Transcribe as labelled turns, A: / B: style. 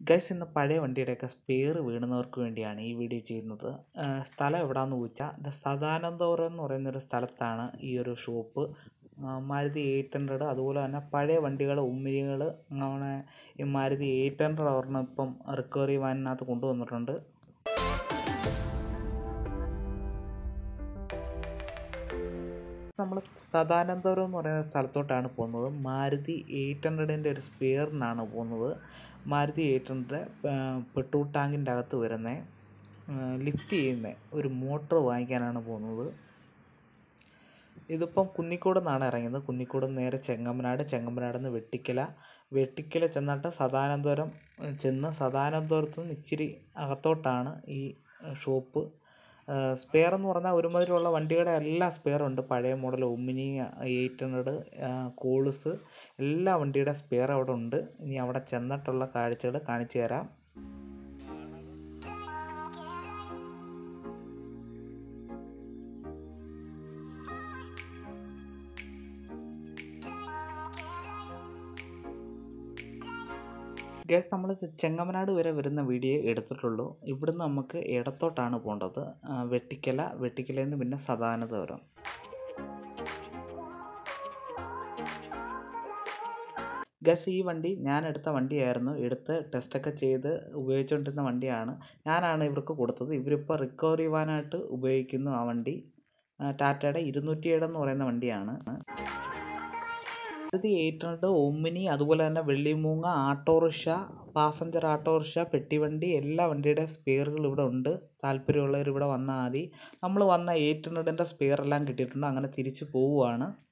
A: guys ഇന്ന് പഴയ വണ്ടിയുടെയൊക്കെ spare വീണുന്നവർക്ക് വേണ്ടിയാണ് ഈ വീഡിയോ ചെയ്യുന്നത് ആ, സ്ഥലം എവിടെയാണെന്ന് ചോദിച്ചാൽ ദ സദാനന്ദപുരം എന്ന് പറയുന്നൊരു സ്ഥലത്താണ് ഈ ഒരു ഷോപ്പ് ആ, മാരുതി എയ്റ്റ് ഹൺഡ്രഡ് അതുപോലെ തന്നെ പഴയ വണ്ടികൾ ഉമ്മിരികൾ അങ്ങനെ ഈ മാരുതി എയ്റ്റ് ഹൺഡ്രഡ് ഒരെണ്ണം ഇപ്പം റിക്കവറി വാനിനകത്ത് കൊണ്ടുവന്നിട്ടുണ്ട് നമ്മൾ സദാനന്ദപുരം എന്ന് പറയുന്ന സ്ഥലത്തോട്ടാണ് പോകുന്നത് മാരുതി എയ്റ്റ് ഹൺഡ്രഡിൻ്റെ ഒരു സ്പെയറിനാണ് പോകുന്നത് മാരുതി എയ്റ്റ് ഹൺഡ്രഡ് പെട്രോൾ ടാങ്കിൻ്റെ അകത്ത് വരുന്ന ലിഫ്റ്റ് ചെയ്യുന്ന ഒരു മോട്ടർ വാങ്ങിക്കാനാണ് പോകുന്നത് ഇതിപ്പം കുന്നിക്കോട് നിന്നാണ് ഇറങ്ങിയത് കുന്നിക്കോട് നിന്ന് നേരെ ചെങ്ങമ്പനാട് ചെങ്ങമ്പനാട് നിന്ന് വെട്ടിക്കല വെട്ടിക്കല ചെന്നിട്ട് സദാനന്ദപുരം ഏഹ് ചെന്ന് സദാനന്ദപുരത്ത് നിന്ന് ഇച്ചിരി അകത്തോട്ടാണ് ഈ ഷോപ്പ് സ്പെയർ എന്ന് പറഞ്ഞാൽ ഒരുമാതിരിയുള്ള വണ്ടിയുടെ എല്ലാ സ്പെയറും ഉണ്ട് പഴയ മോഡൽ ഒമിനി എയ്റ്റ് ഹൺഡ്രഡ് കോൾസ് എല്ലാ വണ്ടിയുടെ സ്പെയർ അവിടെ ഉണ്ട് ഇനി അവിടെ ചെന്നിട്ടുള്ള കാഴ്ചകൾ കാണിച്ചു തരാം ഗ്യാസ് നമ്മൾ ചെങ്ങമനാട് വരെ വരുന്ന വീഡിയോ എടുത്തിട്ടുള്ളൂ ഇവിടുന്ന് നമുക്ക് ഇടത്തോട്ടാണ് പോകേണ്ടത് ആ, വെട്ടിക്കല വെട്ടിക്കലയിൽ നിന്ന് പിന്നെ സദാനന്ദപുരം ഗസ് ഈ വണ്ടി ഞാൻ എടുത്ത വണ്ടിയായിരുന്നു എടുത്ത് ടെസ്റ്റൊക്കെ ചെയ്ത് ഉപയോഗിച്ചുകൊണ്ടിരുന്ന വണ്ടിയാണ് ഞാനാണ് ഇവർക്ക് കൊടുത്തത് ഇവരിപ്പോൾ റിക്കവറി വാനായിട്ട് ഉപയോഗിക്കുന്നു ആ വണ്ടി ആ, ടാറ്റയുടെ ഇരുന്നൂറ്റി ഏഴ് എന്ന് പറയുന്ന വണ്ടിയാണ് ഇത് എയ്റ്റ് ഹൺഡ്രഡ് ഒമിനി അതുപോലെ തന്നെ വെള്ളിമൂങ്ങ ആട്ടോറിക്ഷ പാസഞ്ചർ ആട്ടോറിക്ഷ പെട്ടിവണ്ടി എല്ലാ വണ്ടിയുടെ സ്പെയറുകൾ ഇവിടെ ഉണ്ട് താല്പര്യമുള്ളവർ ഇവിടെ വന്നാൽ മതി നമ്മൾ വന്ന എയ്റ്റ് ഹൺഡ്രഡിൻ്റെ സ്പെയർ എല്ലാം കിട്ടിയിട്ടുണ്ട് അങ്ങനെ തിരിച്ച് പോവുകയാണ്